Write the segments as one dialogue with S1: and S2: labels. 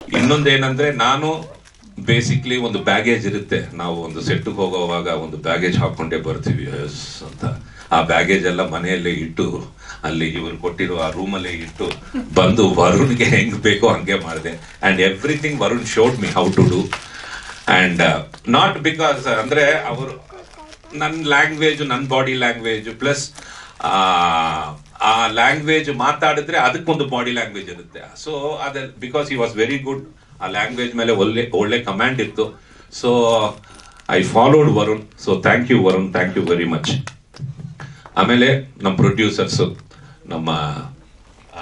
S1: ಇನ್ನೊಂದೇನಂದ್ರೆ ನಾನು ಬೇಸಿಕ್ಲಿ ಒಂದು ಬ್ಯಾಗೇಜ್ ಇರುತ್ತೆ ನಾವು ಒಂದು ಸೆಟ್ಗೆ ಹೋಗೋವಾಗ ಒಂದು ಬ್ಯಾಗೇಜ್ ಹಾಕೊಂಡೇ ಬರ್ತೀವಿ ಎಸ್ ಅಂತ ಆ ಬ್ಯಾಗೇಜ್ ಎಲ್ಲ ಮನೆಯಲ್ಲೇ ಇಟ್ಟು ಅಲ್ಲಿ ಇವರು ಕೊಟ್ಟಿರೋ ಆ ರೂಮಲ್ಲೇ ಇಟ್ಟು ಬಂದು ವರುಣ್ಗೆ ಹೆಂಗ್ ಬೇಕೋ ಹಂಗೆ ಮಾಡಿದೆ and everything Varun showed me how to do and not because ಅಂದ್ರೆ ಅವರು ನನ್ನ ಲ್ಯಾಂಗ್ವೇಜ್ ನನ್ನ ಬಾಡಿ ಲ್ಯಾಂಗ್ವೇಜ್ ಪ್ಲಸ್ ಆ ಲ್ಯಾಂಗ್ವೇಜ್ ಮಾತಾಡಿದ್ರೆ ಅದಕ್ಕೊಂದು ಬಾಡಿ ಲ್ಯಾಂಗ್ವೇಜ್ ಇರುತ್ತೆ ಸೊ ಅದ ಬಿಕಾಸ್ ಈ ವಾಸ್ ವೆರಿ ಗುಡ್ ಆ ಲ್ಯಾಂಗ್ವೇಜ್ ಮೇಲೆ ಒಳ್ಳೆ ಒಳ್ಳೆ ಕಮಾಂಡ್ ಇತ್ತು so I followed Varun so thank you Varun thank you very much ಆಮೇಲೆ ನಮ್ಮ ಪ್ರೊಡ್ಯೂಸರ್ಸ್ ನಮ್ಮ ಆ,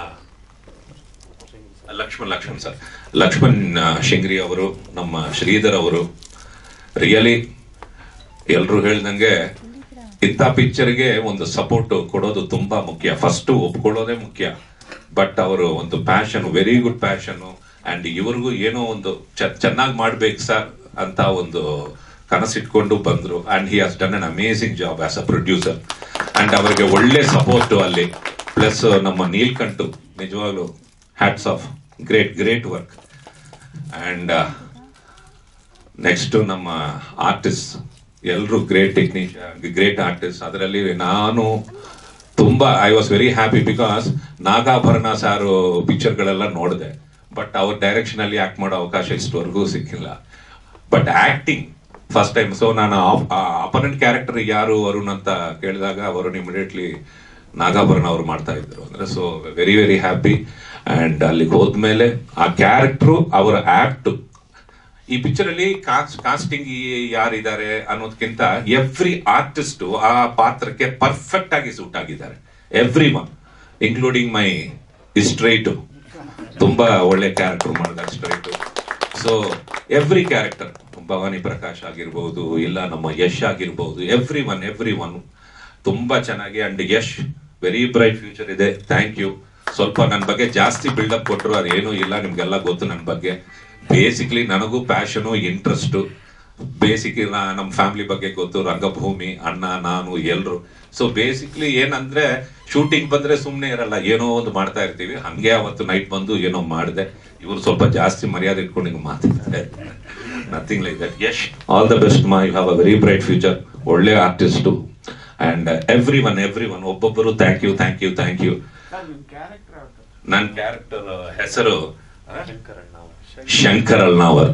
S1: ಲಕ್ಷ್ಮಣ್ ಲಕ್ಷ್ಮಣ್ ಸರ್ ಲಕ್ಷ್ಮಣ್ ಆ, ಶಿಂಗ್ರಿ ಅವರು ನಮ್ಮ ಶ್ರೀಧರ್ ಅವರು ರಿಯಲಿ ಎಲ್ರು ಹೇಳ್ದಂಗೆ ಇಂಥ ಪಿಕ್ಚರ್ಗೆ ಒಂದು ಸಪೋರ್ಟ್ ಕೊಡೋದು ತುಂಬಾ ಮುಖ್ಯ ಫಸ್ಟ್ ಒಪ್ಕೊಳ್ಳೋದೇ ಮುಖ್ಯ ಬಟ್ ಅವರು ಒಂದು passion very good passion and ಇವ್ರಿಗೂ ಏನೋ ಒಂದು ಚೆನ್ನಾಗಿ ಮಾಡ್ಬೇಕು ಸರ್ ಅಂತ ಒಂದು ಕನಸಿಟ್ಕೊಂಡು ಬಂದ್ರು and he has done an amazing job as a producer and ಅವರಿಗೆ ಒಳ್ಳೆ ಸಪೋರ್ಟ್ ಅಲ್ಲಿ ಪ್ಲಸ್ ನಮ್ಮ ನೀಲ್ಕಂಠು ನಿಜವಾಗ್ಲು hats off great great work and next ನಮ್ಮ ಆರ್ಟಿಸ್ಟ್ ಎಲ್ಲರೂ ಗ್ರೇಟ್ ಟೆಕ್ನಿಷಿಯನ್ ಗ್ರೇಟ್ ಆರ್ಟಿಸ್ಟ್ ಅದರಲ್ಲಿ ನಾನು ತುಂಬಾ I was very happy because Nagabharana sir ಪಿಕ್ಚರ್ಗಳೆಲ್ಲ ನೋಡಿದೆ ಬಟ್ ಅವ್ರ ಡೈರೆಕ್ಷನ್ ಅಲ್ಲಿ ಆಕ್ಟ್ ಮಾಡೋ ಅವಕಾಶ ಇಷ್ಟವರೆಗೂ ಸಿಕ್ಕಿಲ್ಲ but acting first time so ನಾನು ಅಪನೆಂಟ್ ಕ್ಯಾರೆಕ್ಟರ್ ಯಾರು ವರುಣ್ ಅಂತ ಕೇಳಿದಾಗ ವರುಣ್ ಇಮಿಡಿಯೇಟ್ಲಿ ನಾಗಾಭರಣ ಅವರು ಮಾಡ್ತಾ ಇದ್ರು ಅಂದ್ರೆ so very very happy and ಅಲ್ಲಿಗೆ ಹೋದ್ಮೇಲೆ ಆ ಕ್ಯಾರೆಕ್ಟರ್ ಅವರ ಆಕ್ಟ್ ಈ ಪಿಕ್ಚರ್ ಅಲ್ಲಿ ಕಾಸ್ಟಿಂಗ್ ಯಾರಿದ್ದಾರೆ ಅನ್ನೋದಕ್ಕಿಂತ ಎವ್ರಿ ಆರ್ಟಿಸ್ಟ್ ಆ ಪಾತ್ರಕ್ಕೆ ಪರ್ಫೆಕ್ಟ್ ಆಗಿ ಸೂಟ್ ಆಗಿದ್ದಾರೆ everyone including my straight ತುಂಬಾ ಒಳ್ಳೆ ಕ್ಯಾರೆಕ್ಟರ್ ಮಾಡಿದ straight so every character Bhavani Prakash ಆಗಿರ್ಬೋದು ಇಲ್ಲ ನಮ್ಮ ಯಶ್ ಆಗಿರ್ಬೋದು ಎವ್ರಿ ಒನ್ ಎವ್ರಿ ಒನ್ ತುಂಬಾ ಚೆನ್ನಾಗಿ and Yash very bright future ಇದೆ ಥ್ಯಾಂಕ್ ಯು ಸ್ವಲ್ಪ ನನ್ನ ಬಗ್ಗೆ ಜಾಸ್ತಿ ಬಿಲ್ಡಪ್ ಕೊಟ್ಟರು ಅದೇನು ಇಲ್ಲ ನಿಮ್ಗೆಲ್ಲ ಗೊತ್ತು ನನ್ನ ಬಗ್ಗೆ ಬೇಸಿಕ್ಲಿ ನನಗೂ ಪ್ಯಾಷನು ಇಂಟ್ರೆಸ್ಟ್ ಬೇಸಿಕ್ ನಮ್ಮ ಫ್ಯಾಮಿಲಿ ಬಗ್ಗೆ ಗೊತ್ತು ರಂಗಭೂಮಿ ಅಣ್ಣ ನಾನು ಎಲ್ರು ಸೊ ಬೇಸಿಕ್ಲಿ ಏನಂದ್ರೆ ಶೂಟಿಂಗ್ ಬಂದ್ರೆ ಸುಮ್ನೆ ಇರಲ್ಲ ಏನೋ ಒಂದು ಮಾಡ್ತಾ ಇರ್ತೀವಿ ಹಂಗೆ ಅವತ್ತು ನೈಟ್ ಬಂದು ಏನೋ ಮಾಡಿದೆ ಇವ್ರು ಸ್ವಲ್ಪ ಜಾಸ್ತಿ ಮರ್ಯಾದೆ ಇಟ್ಕೊಂಡು ಹಿಂಗೆ ಮಾತಾಡ್ತಾರೆ nothing like that Yash all the best ಮಾ you have a very bright future ಒಳ್ಳೆ artist and everyone everyone ಒಬ್ಬೊಬ್ಬರು thank you thank you thank you ನನ್ನ ಕ್ಯಾರೆಕ್ಟರ್ ಹೆಸರು ಶಂಕರ್ ಅಳ್ನಾವರ್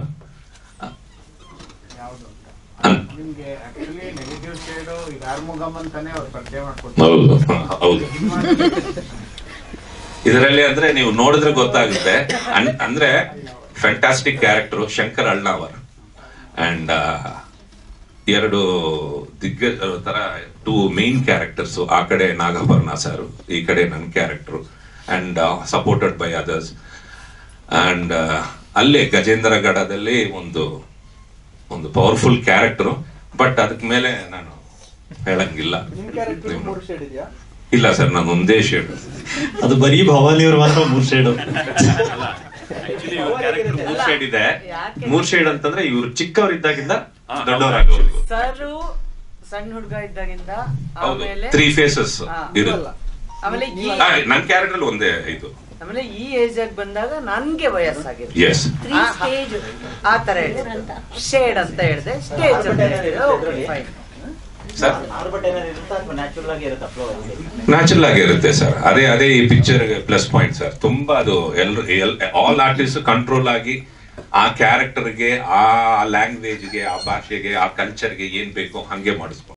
S1: ಅನ್-
S2: ನಿಮ್ಗೆ ಆಕ್ಚುಲಿ ನೆಗೆಟಿವ್ ಸೈಡ್ ಈಗ ಆರ್ಮುಗಮ್ ಅಂತಾನೆ ಅವ್ರು ಪರಿಚಯ ಮಾಡ್ಕೊಡ್ತಾರೆ
S1: ಹೌದು ಹೌದು ಇದರಲ್ಲಿ ಅಂದ್ರೆ ನೀವು ನೋಡಿದ್ರೆ ಗೊತ್ತಾಗುತ್ತೆ ಅನ್- ಅಂದ್ರೆ fantastic character Shankar Alnavar and ಎರಡು ದಿಗ್ಗಜ ತರ ಟೂ ಮೇನ್ ಕ್ಯಾರೆಕ್ಟರ್ಸ್ ಆ ಕಡೆ ನಾಗಾಭರಣ ಸರ್ ಈ ಕಡೆ ನನ್ನ character and supported by others and ಅಲ್ಲೇ ಗಜೇಂದ್ರಗಢದಲ್ಲಿ ಒಂದು ಒಂದು ಪವರ್ಫುಲ್ ಕ್ಯಾರೆಕ್ಟರ್ ಬಟ್ ಅದಕ್ಕೆ ಮೇಲೆ ನಾನು ಹೇಳಂಗಿಲ್ಲ ಇಲ್ಲ ಸರ್ ನಾನು ಒಂದೇ ಶೇಡ್
S3: ಅದು ಬರೀ ಭವಾನಿ ಅವ್ರು ಮಾತ್ರ ಮೂರ್ ಶೇಡ್
S1: ಮೂರ್ ಶೇಡ್ ಇದೆ ಮೂರ್ ಶೇಡ್ ಅಂತಂದ್ರೆ ಇವ್ರು ಚಿಕ್ಕವರಿದ್ದಾಗಿಂದ ದೊಡ್ಡವರಾಗೋರ್ಗು
S4: ಸರ್ ಸಣ್ಣ ಹುಡುಗ ಇದ್ದಾಗಿಂದ
S1: ಹೌದು
S4: ಆಮೇಲೆ
S1: ತ್ರೀ ಫೇಸಸ್
S4: ಹಾ.
S1: ಇದು
S4: ಆಮೇಲೆ ಈ
S1: ಆ, ನನ್ ಕ್ಯಾರೆಕ್ಟರ್ ಒಂದೇ ಇದು
S4: ಆಮೇಲೆ ಈ ಏಜ್ ಆಗಿ ಬಂದಾಗ ನನ್ಗೆ ವಯಸ್ಸಾಗಿದೆ
S1: ಎಸ್
S4: ಆ- ಆ ತರ ಹೇಳಿದೆ ಶೇಡ್ ಅಂತ ಹೇಳಿದೆ ಸ್ಟೇಜ್ ಅಂತ ಹೇಳಿದೆ Okay, fine.
S1: ಸರ್
S5: ಆರ್ಭಟ ಏನಾದ್ರು ಇರುತ್ತಾ ಅಥವಾ ನ್ಯಾಚುರಲ್ ಆಗಿ ಇರುತ್ತಾ ಫ್ಲೋ
S1: ನ್ಯಾಚುರಲ್ ಆಗಿರುತ್ತೆ ಸರ್ ಅದೇ ಅದೇ ಈ ಪಿಕ್ಚರ್ ಪ್ಲಸ್ ಪಾಯಿಂಟ್ ಸರ್ ತುಂಬಾ ಅದು ಎಲ್ರು ಆಲ್ ಆರ್ಟಿಸ್ಟ್ ಕಂಟ್ರೋಲ್ ಆಗಿ ಆ ಕ್ಯಾರೆಕ್ಟರ್ಗೆ ಆ ಲ್ಯಾಂಗ್ವೇಜ್ಗೆ ಆ ಭಾಷೆಗೆ ಆ ಕಲ್ಚರ್ಗೆ ಏನ್ ಬೇಕೋ ಹಂಗೆ ಮಾಡಿಸ್ಬೋದು